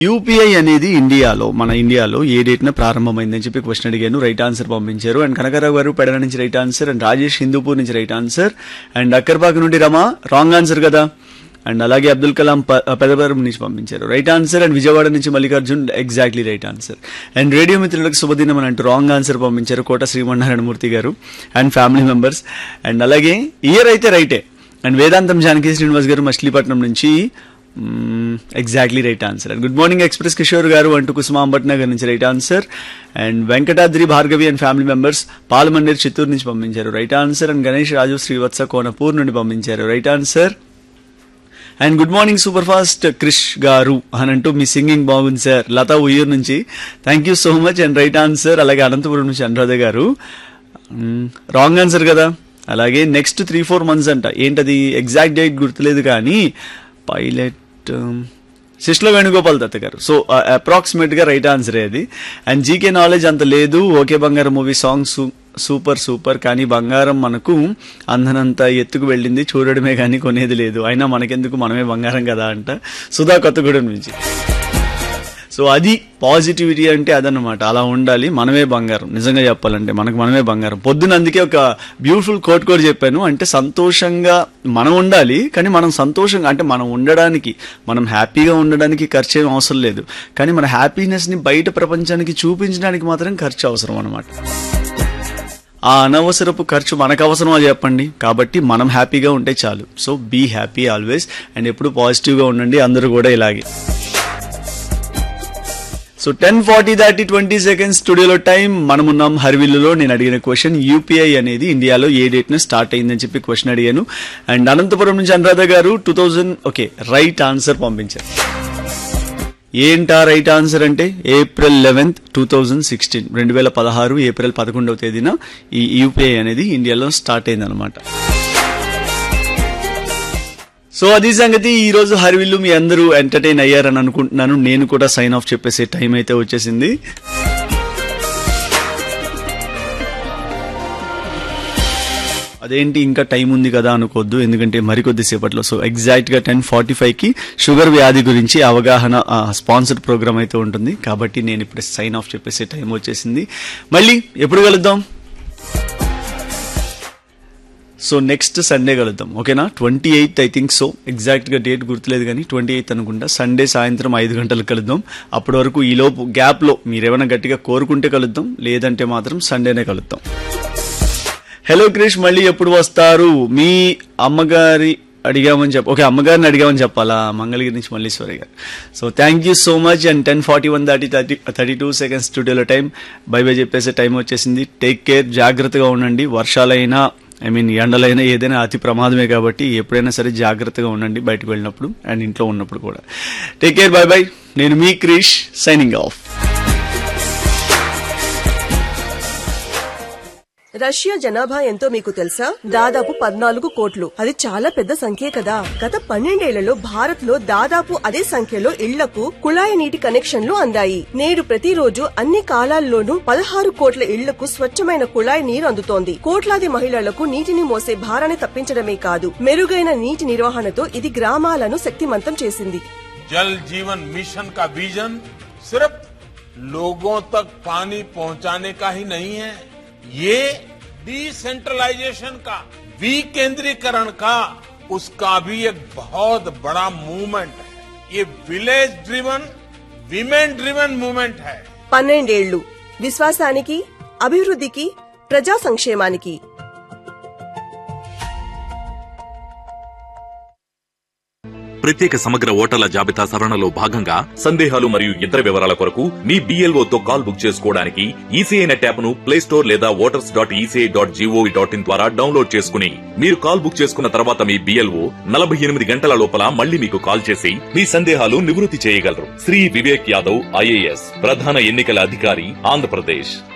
UPI అనేది ఇండియాలో మన ఇండియాలో ఏ డేట్ న ప్రారంభమైందని చెప్పి క్వశ్చన్ అడిగాను రైట్ ఆన్సర్ పంపించారు అండ్ కనకరావు గారు పెడన నుంచి right answer and Rajesh Hindupur నుంచి రైట్ ఆన్సర్ అండ్ అక్కర్పాక నుండి రమా రాంగ్ ఆన్సర్ కదా అండ్ అలాగే అబ్దుల్ కలాం ప- పెదవరం నుంచి పంపించారు రైట్ ఆన్సర్ అండ్ విజయవాడ నుంచి Mallikarjun exactly right answer and radio మిత్రులకు శుభదినం అని అంటూ రాంగ్ ఆన్సర్ పంపించారు Kota Srimannarayanamurthy garu and family members and అలాగే ఇయర్ అయితే రైటే అండ్ వేదాంతం జానకి శ్రీనివాస్ గారు మచిలీపట్నం నుంచి exactly right answer and good morning express Kishore garu అంటూ కుసుమాంబట్ నగర్ నుంచి right answer and Venkatadri Bhargavi and family members Palamandir Chittoor నుంచి పంపించారు right answer and Ganesh Raju Srivatsa Konapur నుండి పంపించారు right answer and good morning super fast Krish garu అని అంటూ మీ సింగింగ్ బాగుంది సార్ లతా ఉయ్యూర్ నుంచి thank you so much and right answer అలాగే అనంతపురం నుంచి అనురాధ గారు రాంగ్ ఆన్సర్ కదా అలాగే నెక్స్ట్ త్రీ ఫోర్ మంత్స్ అంట ఏంటది ఎగ్జాక్ట్ డేట్ గుర్తులేదు కానీ pilot శిష్ల Venugopal Datta garu so approximate గా రైట్ ఆన్సర్ అది అండ్ జీకే నాలెడ్జ్ అంత లేదు ఓకే బంగారం మూవీ సాంగ్ సూపర్ సూపర్ కానీ బంగారం మనకు అందనంత ఎత్తుకు వెళ్ళింది చూడడమే కానీ కొనేది లేదు అయినా మనకెందుకు మనమే బంగారం కదా అంట సుధా కొత్తగూడెం నుంచి సో అది పాజిటివిటీ అంటే అదనమాట అలా ఉండాలి మనమే బంగారం నిజంగా చెప్పాలంటే మనకు మనమే బంగారం పొద్దున అందుకే ఒక బ్యూటిఫుల్ కోట్ కూడా చెప్పాను అంటే సంతోషంగా మనం ఉండాలి కానీ మనం సంతోషంగా అంటే మనం ఉండడానికి మనం హ్యాపీగా ఉండడానికి ఖర్చు ఏం అవసరం లేదు కానీ మన హ్యాపీనెస్ ని బయట ప్రపంచానికి చూపించడానికి మాత్రం ఖర్చు అవసరం అనమాట ఆ అనవసరపు ఖర్చు మనకు అవసరమా చెప్పండి కాబట్టి మనం హ్యాపీగా ఉంటే చాలు so be happy always and ఎప్పుడు పాజిటివ్గా ఉండండి అందరూ కూడా ఇలాగే సో టెన్ ఫార్టీ దాటి ట్వంటీ సెకండ్స్ స్టూడియోలో టైం మనమున్నాం హర్విల్లులో నేను అడిగిన క్వశ్చన్ యూపీఐ అనేది ఇండియాలో ఏ డేట్ న స్టార్ట్ అయిందని చెప్పి క్వశ్చన్ అడిగాను అండ్ అనంతపురం నుంచి Anuradha garu two thousand okay right answer పంపించారు ఏంటా రైట్ ఆన్సర్ అంటే April eleventh two thousand sixteen రెండు వేల పదహారు ఏప్రిల్ పదకొండవ తేదీన ఈ యూపీఐ అనేది ఇండియాలో స్టార్ట్ అయిందనమాట సో అది సంగతి ఈ రోజు హరివిల్లు మీ అందరూ ఎంటర్టైన్ అయ్యారని అనుకుంటున్నాను నేను కూడా సైన్ ఆఫ్ చెప్పేసే టైం అయితే వచ్చేసింది అదేంటి ఇంకా టైం ఉంది కదా అనుకోవద్దు ఎందుకంటే మరికొద్ది సేపట్లో సో ఎగ్జాక్ట్ గా టెన్ ఫార్టీ ఫైవ్ కి షుగర్ వ్యాధి గురించి అవగాహన స్పాన్సర్డ్ ప్రోగ్రామ్ అయితే ఉంటుంది కాబట్టి నేను ఇప్పుడు సైన్ ఆఫ్ చెప్పేసే టైం వచ్చేసింది మళ్ళీ ఎప్పుడు కలుద్దాం సో నెక్స్ట్ సండే కలుద్దాం ఓకేనా twenty eighth I think so exact గా డేట్ గుర్తులేదు కానీ ట్వంటీ ఎయిత్ అనుకుంటా సండే సాయంత్రం ఐదు గంటలకు కలుద్దాం అప్పటి వరకు ఈ లోపు గ్యాప్ లో మీరేమైనా గట్టిగా కోరుకుంటే కలుద్దాం లేదంటే మాత్రం సండేనే కలుద్దాం హలో క్రిష్ మళ్ళీ ఎప్పుడు వస్తారు మీ అమ్మగారి అడిగామని చెప్ప ఓకే అమ్మగారిని అడిగామని చెప్పాలా మంగళగిరి నుంచి Malleswari garu so thank you so much and ten forty one thirty thirty thirty two seconds స్టూడియోలో టైం బై బై చెప్పేసే టైం వచ్చేసింది టేక్ కేర్ జాగ్రత్తగా ఉండండి వర్షాలైనా ఐ మీన్ ఎండలైనా ఏదైనా అతి ప్రమాదమే కాబట్టి ఎప్పుడైనా సరే జాగ్రత్తగా ఉండండి బయటకు వెళ్ళినప్పుడు అండ్ ఇంట్లో ఉన్నప్పుడు కూడా టేక్ కేర్ బై బై నేను మీ క్రిష్ సైనింగ్ ఆఫ్ రష్యా జనాభా ఎంతో మీకు తెలుసా దాదాపు పద్నాలుగు కోట్లు అది చాలా పెద్ద సంఖ్యే కదా గత పన్నెండేళ్లలో భారత్ లో దాదాపు అదే సంఖ్యలో ఇళ్లకు కుళాయి నీటి కనెక్షన్లు అందాయి నేడు ప్రతిరోజు అన్ని కాలాల్లోనూ పదహారు కోట్ల ఇళ్లకు స్వచ్ఛమైన కుళాయి నీరు అందుతోంది కోట్లాది మహిళలకు నీటిని మోసే భారాన్ని తప్పించడమే కాదు మెరుగైన నీటి నిర్వహణతో ఇది గ్రామాలను శక్తిమంతం చేసింది जल जीवन मिशन का विजन सिर्फ लोगों तक पानी पहुंचाने का ही नहीं है ये डिसेंट्रलाइजेशन का विकेंद्रीकरण का उसका भी एक बहुत बड़ा मूवमेंट है ये village driven women driven movement है పన్నెండేళ్లు విశ్వాసానికి అభివృద్ధికి ప్రజా సంక్షేమానికి ప్రత్యేక సమగ్ర ఓటర్ల జాబితా సవరణలో భాగంగా సందేహాలు మరియు ఇతర వివరాల కొరకు మీ BLO తో కాల్ బుక్ చేసుకోవడానికి ఈసీఐ నెట్ యాప్ ను ప్లే స్టోర్ లేదా voters dot ECI dot GOV dot in ద్వారా డౌన్లోడ్ చేసుకుని మీరు కాల్ బుక్ చేసుకున్న తర్వాత మీ బిఎల్ఓ నలభై ఎనిమిది గంటల లోపల మళ్ళీ మీకు కాల్ చేసి మీ సందేహాలు నివృత్తి చేయగలరు శ్రీ వివేక్ యాదవ్ ఐఏఎస్ ప్రధాన ఎన్నికల అధికారి ఆంధ్రప్రదేశ్